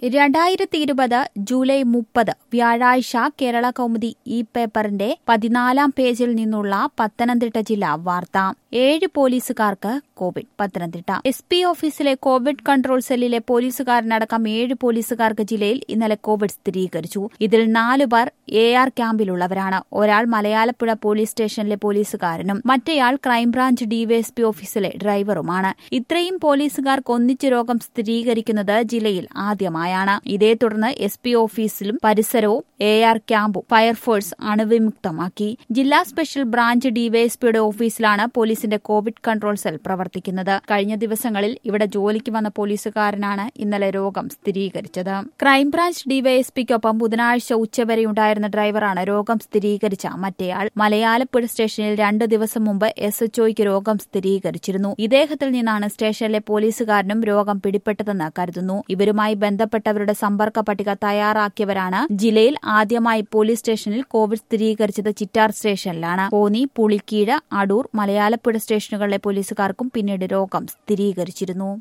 രണ്ടായിരത്തി ഇരുപത് ജൂലൈ മുപ്പത് വ്യാഴാഴ്ച കേരള കൗമുദി ഇ പേപ്പറിന്റെ പതിനാലാം പേജിൽ നിന്നുള്ള പത്തനംതിട്ട ജില്ലാ വാർത്ത ഏഴ് പോലീസുകാർക്ക് കോവിഡ് പത്തനംതിട്ട എസ് പി ഓഫീസിലെ കോവിഡ് കൺട്രോൾ സെല്ലിലെ പോലീസുകാരനടക്കം ഏഴ് പോലീസുകാർക്ക് ജില്ലയിൽ ഇന്നലെ കോവിഡ് സ്ഥിരീകരിച്ചു ഇതിൽ നാലു പേർ എ ആർ ക്യാമ്പിലുള്ളവരാണ് ഒരാൾ മലയാലപ്പുഴ പോലീസ് സ്റ്റേഷനിലെ പോലീസുകാരനും മറ്റേയാൾ ക്രൈംബ്രാഞ്ച് ഡിവൈഎസ്പി ഓഫീസിലെ ഡ്രൈവറുമാണ് ഇത്രയും പോലീസുകാർക്ക് ഒന്നിച്ച് രോഗം സ്ഥിരീകരിക്കുന്നത് ജില്ലയിൽ ആദ്യമായാണ് ഇതേ തുടർന്ന് എസ് പി ഓഫീസിലും പരിസരവും എ ആർ ക്യാമ്പും ഫയർഫോഴ്സ് അണുവിമുക്തമാക്കി ജില്ലാ സ്പെഷ്യൽ ബ്രാഞ്ച് ഡിവൈഎസ്പിയുടെ ഓഫീസിലാണ് പോലീസിന്റെ കോവിഡ് കൺട്രോൾ സെൽ പ്രവർത്തിക്കുന്നത് കഴിഞ്ഞ ദിവസങ്ങളിൽ ഇവിടെ ജോലിക്ക് വന്ന പോലീസുകാരനാണ് ഇന്നലെ രോഗം സ്ഥിരീകരിച്ചത് ക്രൈംബ്രാഞ്ച് ഡിവൈഎസ്പിക്കൊപ്പം ബുധനാഴ്ച ഉച്ചവരെയുണ്ടായിരുന്ന ഡ്രൈവറാണ് രോഗം സ്ഥിരീകരിച്ച മറ്റേയാൾ മലയാലപ്പുഴ സ്റ്റേഷനിൽ രണ്ട് ദിവസം മുമ്പ് എസ് എച്ച്ഒയ്ക്ക് രോഗം സ്ഥിരീകരിച്ചിരുന്നു ഇദ്ദേഹത്തിൽ നിന്നാണ് സ്റ്റേഷനിലെ പോലീസുകാരനും രോഗം പിടിപെട്ടതെന്ന് കരുതുന്നു ഇവരുമായി ബന്ധപ്പെട്ടവരുടെ സമ്പർക്ക പട്ടിക തയ്യാറാക്കിയവരാണ് ജില്ലയിൽ ആദ്യമായി പോലീസ് സ്റ്റേഷനിൽ കോവിഡ് സ്ഥിരീകരിച്ചത് ചിറ്റാർ സ്റ്റേഷനിലാണ് കോന്നി പുളിക്കീഴ് അടൂർ മലയാലപ്പുഴ സ്റ്റേഷനുകളിലെ പോലീസുകാർക്കും പിന്നീട് രോഗം സ്ഥിരീകരിച്ചിരുന്നു